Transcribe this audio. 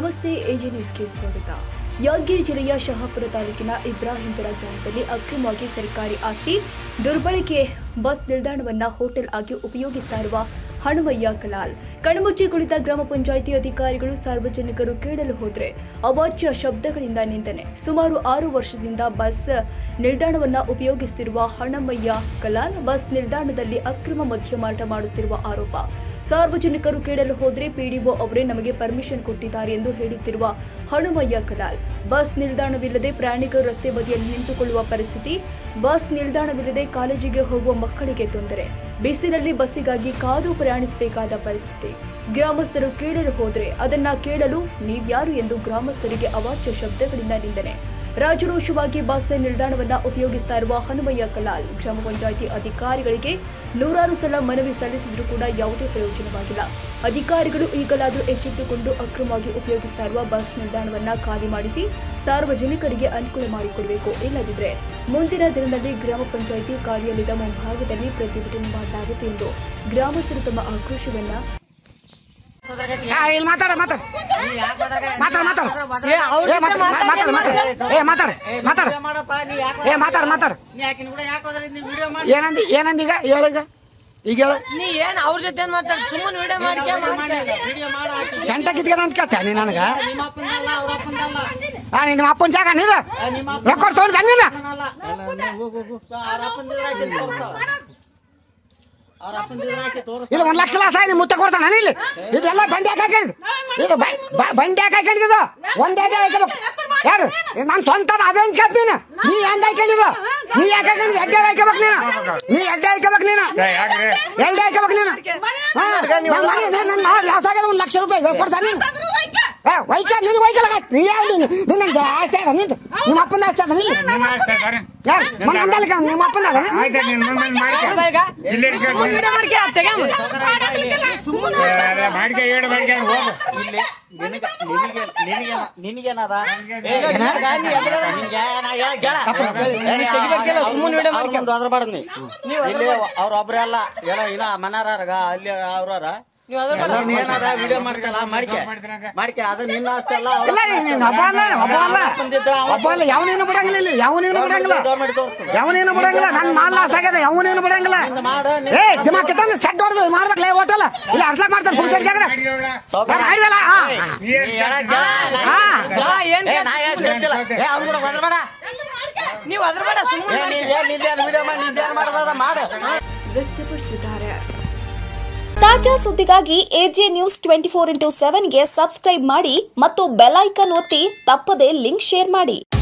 ನಮಸ್ತೆ ಎಜಿ ನ್ಯೂಸ್ಗೆ ಸ್ವಾಗತ ಯಾದಗಿರಿ ಜಿಲ್ಲೆಯ ಶಹಾಪುರ ತಾಲೂಕಿನ ಇಬ್ರಾಹಿಂಪುರ ಗ್ರಾಮದಲ್ಲಿ ಅಕ್ರಮವಾಗಿ ಸರ್ಕಾರಿ ಆಸ್ತಿ ದುರ್ಬಳಕೆ ಬಸ್ ನಿಲ್ದಾಣವನ್ನ ಹೋಟೆಲ್ ಆಗಿ ಉಪಯೋಗಿಸ್ತಾ ಇರುವ ಹನುಮಯ್ಯ ಕಲಾಲ್ ಕಣ್ಮುಚ್ಚಿ ಕುಳಿತ ಗ್ರಾಮ ಪಂಚಾಯಿತಿ ಅಧಿಕಾರಿಗಳು ಸಾರ್ವಜನಿಕರು ಕೇಳಲು ಹೋದ್ರೆ ಅವಾಚ್ಯ ಶಬ್ದಗಳಿಂದ ನಿಂದನೆ ಸುಮಾರು ಆರು ವರ್ಷದಿಂದ ಬಸ್ ನಿಲ್ದಾಣವನ್ನ ಉಪಯೋಗಿಸುತ್ತಿರುವ ಹಣಮಯ್ಯ ಕಲಾಲ್ ಬಸ್ ನಿಲ್ದಾಣದಲ್ಲಿ ಅಕ್ರಮ ಮದ್ಯ ಮಾರಾಟ ಮಾಡುತ್ತಿರುವ ಆರೋಪ ಸಾರ್ವಜನಿಕರು ಕೇಳಲು ಹೋದ್ರೆ ಪಿಡಿಒ ಅವರೇ ನಮಗೆ ಪರ್ಮಿಷನ್ ಕೊಟ್ಟಿದ್ದಾರೆ ಎಂದು ಹೇಳುತ್ತಿರುವ ಹನುಮಯ್ಯ ಕಲಾಲ್ ಬಸ್ ನಿಲ್ದಾಣವಿಲ್ಲದೆ ಪ್ರಯಾಣಿಕರು ರಸ್ತೆ ಬದಿಯಲ್ಲಿ ನಿಂತುಕೊಳ್ಳುವ ಪರಿಸ್ಥಿತಿ ಬಸ್ ನಿಲ್ದಾಣವಿಲ್ಲದೆ ಕಾಲೇಜಿಗೆ ಹೋಗುವ ಮಕ್ಕಳಿಗೆ ತೊಂದರೆ ಬಿಸಿಲಲ್ಲಿ ಬಸ್ಸಿಗಾಗಿ ಕಾದು ಪ್ರಯಾಣಿಸಬೇಕಾದ ಪರಿಸ್ಥಿತಿ ಗ್ರಾಮಸ್ಥರು ಕೇಳಲು ಹೋದ್ರೆ ಅದನ್ನ ಕೇಳಲು ನೀವ್ಯಾರು ಎಂದು ಗ್ರಾಮಸ್ಥರಿಗೆ ಅವಾಚ್ಯ ಶಬ್ದಗಳಿಂದ ನಿಂದನೆ ರಾಜರೋಷವಾಗಿ ಬಸ್ ನಿಲ್ದಾಣವನ್ನ ಉಪಯೋಗಿಸ್ತಾ ಇರುವ ಹನುಮಯ್ಯ ಕಲಾಲ್ ಗ್ರಾಮ ಪಂಚಾಯಿತಿ ಅಧಿಕಾರಿಗಳಿಗೆ ನೂರಾರು ಸಲ ಮನವಿ ಸಲ್ಲಿಸಿದ್ರೂ ಕೂಡ ಯಾವುದೇ ಪ್ರಯೋಜನವಾಗಿಲ್ಲ ಅಧಿಕಾರಿಗಳು ಈಗಲಾದರೂ ಎಚ್ಚೆತ್ತುಕೊಂಡು ಅಕ್ರಮವಾಗಿ ಉಪಯೋಗಿಸ್ತಾ ಇರುವ ಬಸ್ ನಿಲ್ದಾಣವನ್ನ ಖಾಲಿ ಮಾಡಿಸಿ ಸಾರ್ವಜನಿಕರಿಗೆ ಅನುಕೂಲ ಮಾಡಿಕೊಡಬೇಕು ಇಲ್ಲದಿದ್ದರೆ ಮುಂದಿನ ದಿನದಲ್ಲಿ ಗ್ರಾಮ ಪಂಚಾಯಿತಿ ಕಾರ್ಯಾಲಯದ ಮುಂಭಾಗದಲ್ಲಿ ಪ್ರತಿಭಟನೆ ಮಾಡಲಾಗುತ್ತೆ ಎಂದು ಗ್ರಾಮಸ್ಥರು ತಮ್ಮ ಆಕ್ರೋಶವನ್ನ ಆ, ಇಲ್ಲಿ ಮಾತಾಡ ಮಾತಾಡ ಮಾತಾಡ ಮಾತಾಡ ಏ ಮಾತಾಡ ಮಾತಾಡ ಮಾತಾಡ ಏ ಮಾತಾಡ ಮಾತಾಡ ಏ ಮಾತಾಡ ಮಾತಾಡ ಏನಂದಿ ಏನಂದಿ ಈಗ ಹೇಳೀಗ ಈಗ ಹೇಳು ನೀ ಏನ್ ಅವ್ರ ಜೊತೆ ಏನ್ ಮಾತಾಡ್ ಸುಮ್ಮನೆ ವಿಡಿಯೋ ಮಾಡಿ ಸೆಂಟ ಕಿತ್ಕೊಂಡ್ ಅಂತ ಕೇಳ್ತಾ ನೀ ನನಗ ಆ ನಿಮ್ಮ ಅಪ್ಪನ ಜಾಗ ನೀದ ರೊಕ್ಕ ತಗೊಂಡ್ ನೀನ ಇಲ್ಲ ಒಂದ್ ಲಕ್ಷ ಲಾಸ ನೀ ಮುತ್ತ ಕೊಡ್ತಾನ ಇಲ್ಲಿ ಇದೆಲ್ಲ ಬಂಡಿ ಹಾಕಿದ್ ಇದು ಬ- ಬ- ಬಂಡಿ ಹಾಕೊಂಡಿದ್ದು ಒಂದೇ ಹಾಕಬೇಕು ಯಾರು ನಾನು ಸ್ವಂತ ಅದೇನ್ ಕೇಳ್ತೀನಿ ನೀ ಎಂದ ಹಾಕೊಂಡಿದ್ದು ನೀ ಯಾಕೆ ಹಾಕೊಂಡಿದ್ದು ಎಡ್ಡೆ ಹಾಕಬೇಕು ನೀನು ನೀ ಎಡ್ಡೆ ಹಾಕಬೇಕು ನೀನು ಎಲ್ಡೆ ಹಾಕಬೇಕು ನೀನು ಹಾ ನನ್ನ ಮನೆ ನನ್ನ ಲಾಸ್ ಆಗ್ಯದ ಒಂದ್ ಲಕ್ಷ ರೂಪಾಯಿ ಕೊಡ್ತಾನೆ ನೀನು ಏ ವೈಕ ನಿನ್ ವೈಕಲ್ ನೀ ಯಾವ ನೀನು ನಿನ್ನ ಜಾಸ್ತಿ ಅದ ನಿಂದು ನಿಮ್ಮ ಅಪ್ಪನ ಆಸ್ತಿ ಅದ ನಿಲ್ಲ ಯಾರು ಮನೆ ಅಂದಲ್ಲ ನಿಮ್ಮ ಅಪ್ಪನ ಅದ ಸುಮ್ಮನೆ ವಿಡಿಯೋ ಮಾಡ್ಕೆ ತೆಗ್ಯಾಮ ಬಾಡಿಗೆ ಏಳು ಬಾಡಿಗೆ ಹೋಗು ಇಲ್ಲಿ ನಿನಗ ನಿನಗೆ ನಿನಗೆ ನಿನಗೇನದ ಸುಮ್ಮನೆ ವಿಡಿಯೋ ಮಾಡ್ಕೆ ಅದ್ರಬಾರ್ದು ನೀ ಇಲ್ಲಿ ಅವ್ರ ಒಬ್ರೇ ಅಲ್ಲ ಏನೋ ಇನ್ನ ಮನಾರಾರ್ಗ ಅಲ್ಲಿ ಅವ್ರವ್ರ ನೀವು ಅದ್ರ ಎಲ್ಲ ನೀ ಏನದ ವಿಡಿಯೋ ಮಾಡ್ಕಲ್ಲ ಮಾಡ್ಕೆ ಮಾಡ್ಕೆ ಅದು ನಿನ್ನ ಆಸ್ತಿ ಅಲ್ಲ ಅವ್ರ ಇಲ್ಲ ನೀನು ಒಬ್ಬ ಅಲ್ಲ ಒಬ್ಬ ಅಲ್ಲ ಒಬ್ಬ ಅಲ್ಲ ಯಾವನೇನು ಬಿಡಂಗಿಲ್ಲ ಇಲ್ಲಿ ಯಾವನೇನು ಬಿಡಂಗಿಲ್ಲ ಗೌರ್ಮೆಂಟ್ ತೋರಿಸ್ತದೆ ಯಾವನೇನು ಬಿಡಂಗಿಲ್ಲ ನನ್ ಮಾಲ್ ಲಾಸ್ ಆಗ್ಯದ ಯಾವನೇನು ಬಿಡಂಗಿಲ್ಲ ಮಾಡು ಏ ದಿಮಾಕ್ ತಂದು ಸೆಟ್ ಹೊಡೆದು ಮಾಡ್ಬೇಕಲ್ಲ ಹೋಟೆಲ್ ಇಲ್ಲ ಅರ್ಥ ಮಾಡ್ತಾನೆ ಪುರುಷರ ಜಾಗ್ರ ಸಾವ್ಕಾರ. ಮಾಡಿದಲ್ಲ ನೀ ಹೇಳಕ್ ಕೇಳ, ನಾ- ಹಾ. ಬಾ, ಏನ್ ಏ, ನಾ ಹೇಳ್ ಕೇಳ್ತಿಲ್ಲ. ಏ, ಅವ್ನ್ ಕೂಡ ಒದರ್ಬೇಡ. ನೀವು ಅದ್ರ ಬೇಡ ಏ, ಸುಮ್ಮನೆ ನೀನ್ ಏನ್ ನಿಂದೇನ್ ವಿಡಿಯೋ ಮಾಡಿ ನಿಂದೇನ್ ಮಾಡೋದದ ಮಾಡು ವ್ಯಕ್ತಪಡಿಸಿದ್ದಾರೆ ತಾಜಾ ಸುದ್ದಿಗಾಗಿ A J news twenty four into ಸೆವೆನ್ಗೆ ಸಬ್ಸ್ಕ್ರೈಬ್ ಮಾಡಿ ಮತ್ತು ಬೆಲ್ ಐಕಾನ್ ಒತ್ತಿ ತಪ್ಪದೇ ಲಿಂಕ್ ಶೇರ್ ಮಾಡಿ